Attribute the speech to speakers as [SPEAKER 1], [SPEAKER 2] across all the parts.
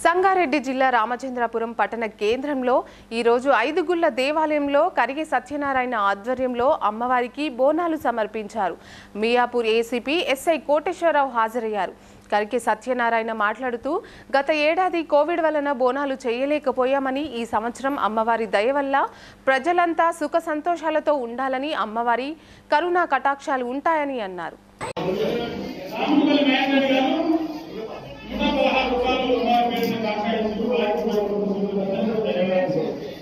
[SPEAKER 1] సంగారెడ్డి జిల్లా రామచంద్రాపురం పట్టణ కేంద్రంలో ఈరోజు ఐదుగుళ్ల దేవాలయంలో కరిగి సత్యనారాయణ ఆధ్వర్యంలో అమ్మవారికి బోనాలు సమర్పించారు మియాపూర్ ఏసీపీ ఎస్ఐ కోటేశ్వరరావు హాజరయ్యారు కరికే సత్యనారాయణ మాట్లాడుతూ గత ఏడాది కోవిడ్ వలన బోనాలు చేయలేకపోయామని ఈ సంవత్సరం అమ్మవారి దయ వల్ల ప్రజలంతా సుఖ సంతోషాలతో ఉండాలని అమ్మవారి కరుణా కటాక్షాలు ఉంటాయని అన్నారు
[SPEAKER 2] సాముగల మేనేజర్ గారు నూట పదహారు రూపాయలు అమ్మవారి పేరున కాకాయించారు. వారికి కూడా కృతజ్ఞతలు ధన్యవాదాలు.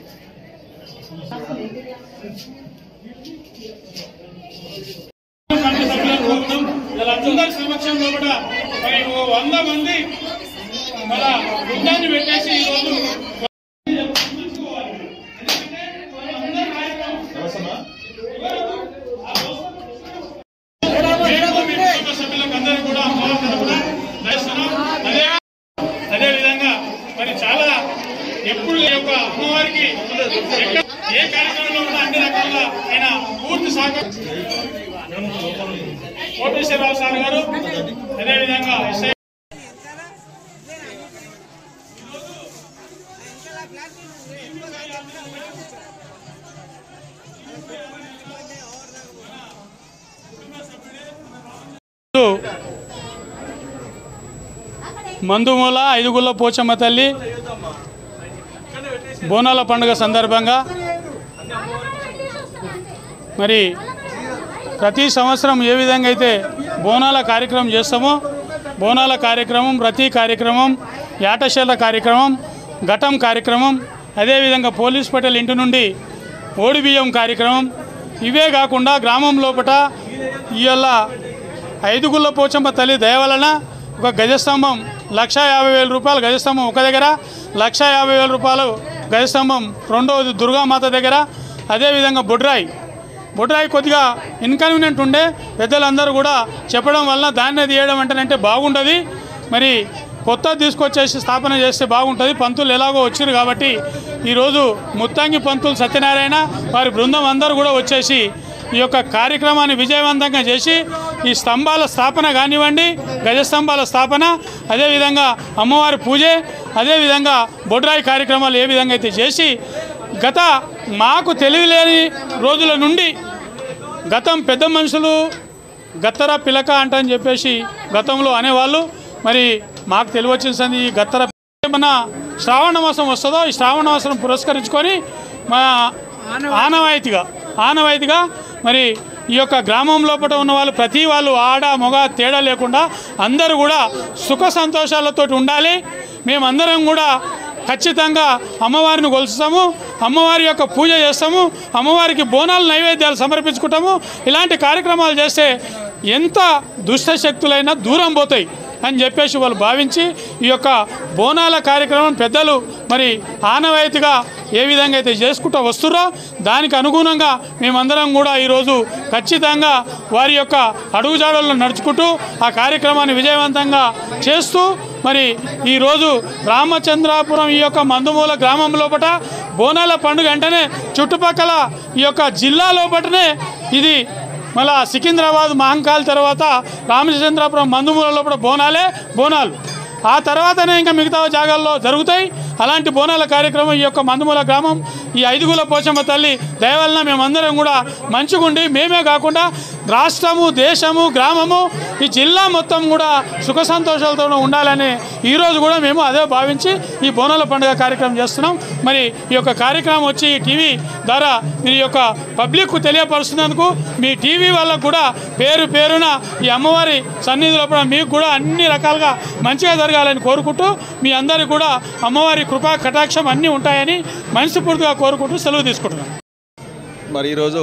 [SPEAKER 2] సంఘ సభ్యుల భోజనం వీళ్ళందరి సమక్షంలో కూడా మరి ఓ వంద మంది మన బృందాన్ని పెట్టేసి ఈ రోజు గుర్తుంచుకోవాలి. ఎందుకంటే అందరి కార్యక్రమం కుటుంబ సభ్యులకు అందరూ కూడా అమ్మవారి తరపున దర్శనం అదే అదే విధంగా మరి చాలా ఎప్పుడు ఈ యొక్క అమ్మవారికి ఎక్కడ ఏ కార్యక్రమంలో ఉన్న అన్ని రకాల ఆయన పూర్తి సహకారం కోటేశ్వరరావు సార్ గారు అదే విధంగా ఎస్ఐ మందుమూల ఐదుగుళ్ళ పోచమ్మ తల్లి బోనాల పండుగ సందర్భంగా మరి ప్రతి సంవత్సరం ఏ విధంగా అయితే బోనాల కార్యక్రమం చేస్తామో బోనాల కార్యక్రమం ప్రతి కార్యక్రమం యాటశేల కార్యక్రమం ఘటం కార్యక్రమం అదేవిధంగా పోలీస్ పటేల్ ఇంటి నుండి ఓడి బియ్యం కార్యక్రమం ఇవే కాకుండా గ్రామం లోపల ఇవాళ ఐదుగుళ్ళ పోచమ్మ తల్లి దయ వలన ఒక గజస్తంభం లక్ష యాభై వేల రూపాయలు గజస్తంభం ఒక దగ్గర లక్ష యాభై వేల రూపాయలు గజస్తంభం రెండవది దుర్గామాత దగ్గర అదేవిధంగా బొడ్రాయి బొడ్రాయి కొద్దిగా ఇన్కన్వీనియంట్ ఉండే పెద్దలందరూ కూడా చెప్పడం వల్ల దాన్నే తీయడం అంటేనంటే బాగుంటుంది మరి కొత్త తీసుకొచ్చేసి స్థాపన చేస్తే బాగుంటుంది పంతులు ఎలాగో వచ్చారు కాబట్టి ఈరోజు ముత్తంగి పంతులు సత్యనారాయణ వారి బృందం అందరూ కూడా వచ్చేసి ఈ యొక్క కార్యక్రమాన్ని విజయవంతంగా చేసి ఈ స్తంభాల స్థాపన కానివ్వండి గజస్తంభాల స్థాపన అదేవిధంగా అమ్మవారి పూజ అదేవిధంగా బొడ్రాయి కార్యక్రమాలు ఏ విధంగా అయితే చేసి గత మాకు తెలివిలేని రోజుల నుండి గతం పెద్ద మనుషులు గత్తర పిలక అంటని చెప్పేసి గతంలో అనేవాళ్ళు మరి మాకు తెలివచ్చేసింది ఈ గత్తర మన శ్రావణ మాసం వస్తుందో ఈ శ్రావణ మాసం పురస్కరించుకొని మా ఆనవాయితీగా ఆనవాయితీగా మరి ఈ యొక్క గ్రామం లోపల ఉన్న వాళ్ళు ప్రతి వాళ్ళు ఆడ మగ తేడా లేకుండా అందరూ కూడా సుఖ సంతోషాలతో ఉండాలి మేమందరం కూడా ఖచ్చితంగా అమ్మవారిని కొలుస్తాము అమ్మవారి యొక్క పూజ చేస్తాము అమ్మవారికి బోనాలు నైవేద్యాలు సమర్పించుకుంటాము ఇలాంటి కార్యక్రమాలు చేస్తే ఎంత దుష్ట శక్తులైనా దూరం పోతాయి అని చెప్పేసి వాళ్ళు భావించి ఈ యొక్క బోనాల కార్యక్రమం పెద్దలు మరి ఆనవాయితీగా ఏ విధంగా అయితే చేసుకుంటూ వస్తుర్రో దానికి అనుగుణంగా మేమందరం కూడా ఈరోజు ఖచ్చితంగా వారి యొక్క అడుగుజాడల్లో నడుచుకుంటూ ఆ కార్యక్రమాన్ని విజయవంతంగా చేస్తూ మరి ఈరోజు రామచంద్రాపురం ఈ యొక్క మందుమూల గ్రామం లోపల బోనాల పండుగ అంటేనే చుట్టుపక్కల ఈ యొక్క జిల్లా లోపలనే ఇది మళ్ళా సికింద్రాబాద్ మహంకాల్ తర్వాత రామచంద్రాపురం మందుమూల లోపల బోనాలే బోనాలు ఆ తర్వాతనే ఇంకా మిగతా జాగాల్లో జరుగుతాయి అలాంటి బోనాల కార్యక్రమం ఈ యొక్క మందుమూల గ్రామం ఈ ఐదుగుల పోచమ్మ తల్లి దయవలన మేమందరం కూడా మంచిగుండి మేమే కాకుండా రాష్ట్రము దేశము గ్రామము ఈ జిల్లా మొత్తం కూడా సుఖ సంతోషాలతో ఉండాలని ఈరోజు కూడా మేము అదే భావించి ఈ బోనాల పండుగ కార్యక్రమం చేస్తున్నాం మరి ఈ యొక్క కార్యక్రమం వచ్చి ఈ టీవీ ద్వారా మీ యొక్క పబ్లిక్కు తెలియపరుస్తున్నందుకు మీ టీవీ వాళ్ళకు కూడా పేరు పేరున ఈ అమ్మవారి సన్నిధి లోపల మీకు కూడా అన్ని రకాలుగా మంచిగా జరగాలని కోరుకుంటూ మీ అందరికీ కూడా అమ్మవారి కృపా కటాక్షం అన్నీ ఉంటాయని మనస్ఫూర్తిగా కోరుకుంటూ సెలవు తీసుకుంటున్నాం
[SPEAKER 3] మరి ఈరోజు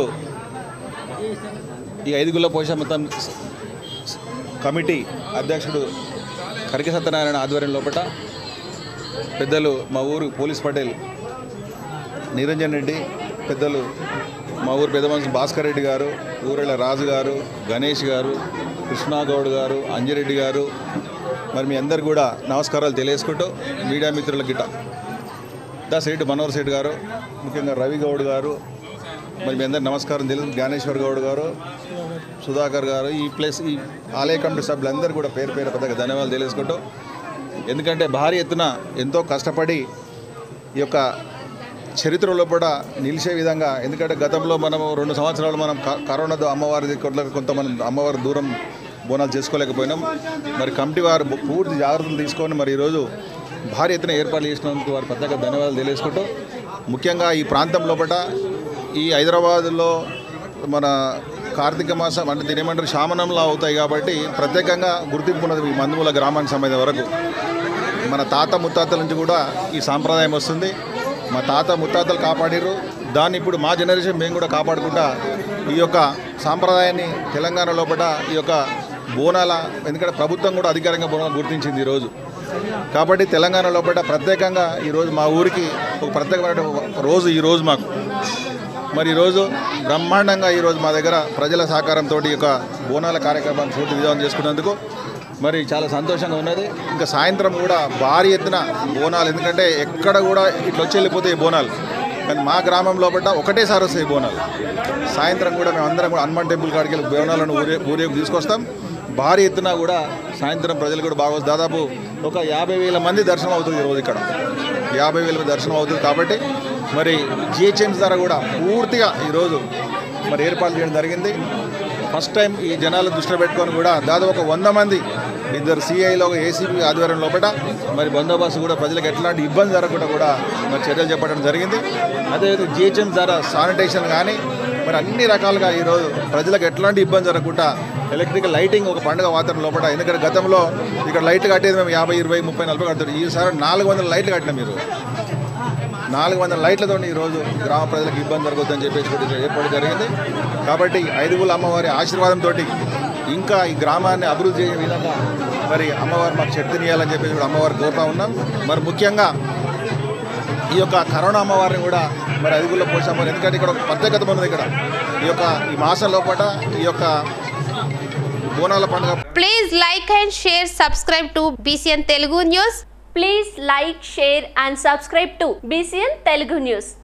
[SPEAKER 3] ఈ ఐదుగుల పోషమ్మ తన్ కమిటీ అధ్యక్షుడు కరిక సత్యనారాయణ ఆధ్వర్యం లోపల పెద్దలు మా ఊరు పోలీస్ పటేల్ నిరంజన్ రెడ్డి పెద్దలు మా ఊరు పెద్ద మనిషి భాస్కర్ రెడ్డి గారు ఊరెళ్ళ రాజు గారు గణేష్ గారు కృష్ణాగౌడ్ గారు అంజిరెడ్డి గారు మరి మీ అందరు కూడా నమస్కారాలు తెలియజేసుకుంటూ మీడియా మిత్రుల గిట్ట దా సేటు మనోహర్ సేట్ గారు ముఖ్యంగా రవి గౌడ్ గారు మరి మీ అందరు నమస్కారం తెలుసు జ్ఞానేశ్వర్ గౌడ్ గారు సుధాకర్ గారు ఈ ప్లేస్ ఈ ఆలయ కమిటీ సభ్యులందరూ కూడా పేరు పేరు పెద్దగా ధన్యవాదాలు తెలియజేసుకుంటూ ఎందుకంటే భారీ ఎత్తున ఎంతో కష్టపడి ఈ యొక్క చరిత్రలో కూడా నిలిచే విధంగా ఎందుకంటే గతంలో మనము రెండు సంవత్సరాలు మనం క- కరోనాతో అమ్మవారి కొట్లకు కొంత మనం అమ్మవారి దూరం బోనాలు చేసుకోలేకపోయినాం మరి కమిటీ వారు పూర్తి జాగ్రత్తలు తీసుకొని మరి ఈరోజు భారీ ఎత్తున ఏర్పాట్లు చేసినందుకు వారి ప్రత్యేక ధన్యవాదాలు తెలియజేసుకుంటూ ముఖ్యంగా ఈ ప్రాంతం లోపల ఈ హైదరాబాద్లో మన కార్తీక మాసం అంటే దీని ఏమంటారు శామనంలో అవుతాయి కాబట్టి ప్రత్యేకంగా గుర్తింపు ఉన్నది ఈ మందుమూల గ్రామానికి సంబంధించిన వరకు మన తాత ముత్తాతల నుంచి కూడా ఈ సాంప్రదాయం వస్తుంది మా తాత ముత్తాతలు కాపాడిరు దాన్ని ఇప్పుడు మా జనరేషన్ మేము కూడా కాపాడుకుంటా ఈ యొక్క సాంప్రదాయాన్ని తెలంగాణ లోపల ఈ యొక్క బోనాల ఎందుకంటే ప్రభుత్వం కూడా అధికారంగా బోనాలు గుర్తించింది ఈరోజు కాబట్టి తెలంగాణ లోపల ప్రత్యేకంగా ఈరోజు మా ఊరికి ఒక ప్రత్యేకమైన రోజు ఈ రోజు మాకు మరి ఈరోజు బ్రహ్మాండంగా ఈరోజు మా దగ్గర ప్రజల సహకారంతో ఈ యొక్క బోనాల కార్యక్రమాన్ని పూర్తి విధానం చేసుకున్నందుకు మరి చాలా సంతోషంగా ఉన్నది ఇంకా సాయంత్రం కూడా భారీ ఎత్తున బోనాలు ఎందుకంటే ఎక్కడ కూడా ఇట్లా వచ్చి వెళ్ళిపోతాయి ఈ బోనాలు కానీ మా గ్రామం లోపల ఒకటేసారి వస్తాయి ఈ బోనాలు సాయంత్రం కూడా మేము అందరం కూడా హనుమాన్ టెంపుల్ కాడికి వెళ్ళి బోనాలను ఊరే ఊరేగి తీసుకొస్తాం భారీ ఎత్తున కూడా సాయంత్రం ప్రజలు కూడా బాగా వస్తారు. దాదాపు ఒక యాభై వేల మంది దర్శనం అవుతుంది ఈరోజు ఇక్కడ యాభై వేల మంది దర్శనం అవుతుంది కాబట్టి మరి జిహెచ్ఎంసీ ద్వారా కూడా పూర్తిగా ఈరోజు మరి ఏర్పాటు చేయడం జరిగింది ఫస్ట్ టైం ఈ జనాలు దృష్టిలో పెట్టుకొని కూడా దాదాపు ఒక వంద మంది ఇద్దరు సిఐలో ఒక ఏసీపీ ఆధ్వర్యం లోపల మరి బందోబస్తు కూడా ప్రజలకు ఎట్లాంటి ఇబ్బంది జరగకుండా కూడా మరి చర్యలు చేపట్టడం జరిగింది అదేవిధంగా జిహెచ్ఎం ద్వారా శానిటేషన్ కానీ మరి అన్ని రకాలుగా ఈరోజు ప్రజలకు ఎట్లాంటి ఇబ్బంది జరగకుండా ఎలక్ట్రికల్ లైటింగ్ ఒక పండుగ వాతావరణం లోపల ఎందుకంటే గతంలో ఇక్కడ లైట్లు కట్టేది మేము యాభై ఇరవై ముప్పై నలభై కడతారు ఈసారి నాలుగు వందల లైట్లు కట్టినాం మీరు నాలుగు వందల లైట్లతో ఈరోజు గ్రామ ప్రజలకు ఇబ్బంది జరగొద్దని చెప్పేసి కూడా ఏర్పాటు జరిగింది కాబట్టి ఐదుగుల అమ్మవారి ఆశీర్వాదంతో ఇంకా ఈ గ్రామాన్ని అభివృద్ధి చేసే విధంగా మరి అమ్మవారు మాకు శక్తినియాలని చెప్పేసి కూడా అమ్మవారు కోరుతా ఉన్నాం మరి ముఖ్యంగా ఈ యొక్క కరోనా అమ్మవారిని కూడా మరి అదుగుల్లో పోసాము ఎందుకంటే ఇక్కడ ఒక ప్రత్యేకత ఉన్నది ఇక్కడ ఈ యొక్క ఈ మాసం లోపల ఈ యొక్క బోనాల పండుగ
[SPEAKER 4] Please like and share, subscribe to BCN Telugu News.
[SPEAKER 5] Please like, share and subscribe to BCN Telugu News.